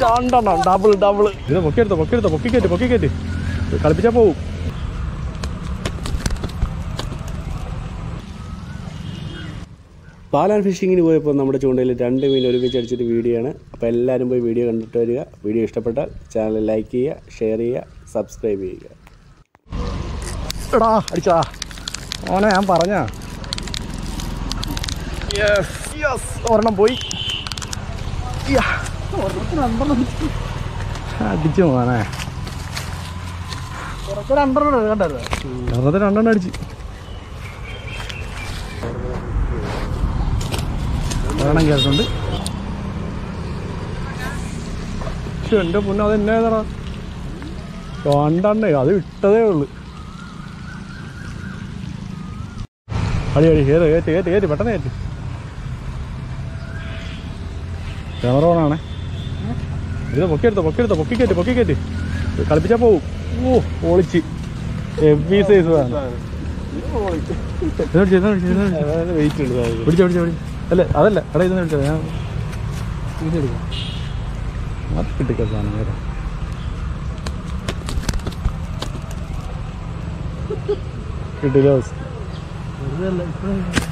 രണ്ടെണ്ണം double double ഇത് പൊക്കിയെടുത്തോ പൊക്കിയെടുത്തോ പൊക്കിക്കയറ്റ് പൊക്കിക്കയറ്റ് കളിപ്പിച്ചാൽ പോവും പാലാൻ ഫിഷിങ്ങിന് പോയപ്പോൾ നമ്മുടെ ചൂണ്ടയിൽ രണ്ട് മീൻ ഒരുമിച്ച് അടിച്ചൊരു വീഡിയോ ആണ് അപ്പോൾ എല്ലാവരും പോയി വീഡിയോ കണ്ടിട്ട് വരിക വീഡിയോ ഇഷ്ടപ്പെട്ടാൽ ചാനൽ ലൈക്ക് ചെയ്യുക ഷെയർ ചെയ്യുക സബ്സ്ക്രൈബ് ചെയ്യുക എടാ അടിച്ചാ ഓനെ ഞാൻ പറഞ്ഞ യെസ് യെസ് ഒരെണ്ണം പോയി യ്യാ. ഒരെണ്ണത്തിന് രണ്ടെണ്ണം അടിച്ചു. അടിച്ചു മോനെ ഒരെണ്ണത്തിന് രണ്ടെണ്ണം അടിച്ച് ഒരെണ്ണം കേട്ടിട്ടുണ്ട് പക്ഷെ എൻ്റെ മുന്നേ അത് എന്നെ രണ്ടെണ്ണേ അത് ഇട്ടതേ ഉള്ളു അടി അടി കയറ് കയറ്റ് കയറ്റ് കയറ്റ് പെട്ടെന്ന് കയറ്റ് ക്യാമറ ഓണാണേ ഇത് പൊക്കിയെടുത്തോ പൊക്കിയെടുത്തോ പൊക്കിക്കയറ്റ് പൊക്കിക്കയറ്റ് കളിപ്പിച്ചാൽ പോവും ഓ പൊളിച്ച് ഹെവി സൈസ് വെയിറ്റ് ഉണ്ട് പിടിച്ചോ പിടിച്ചോ പിടിച്ചോ അല്ല അതല്ല എടാ ഇതൊന്നും വിളിച്ചത് ഞാൻ ഇതെടുക്കാം അത് കിട്ടിക്ക സാധനം കേട്ടോ കിട്ടില്ല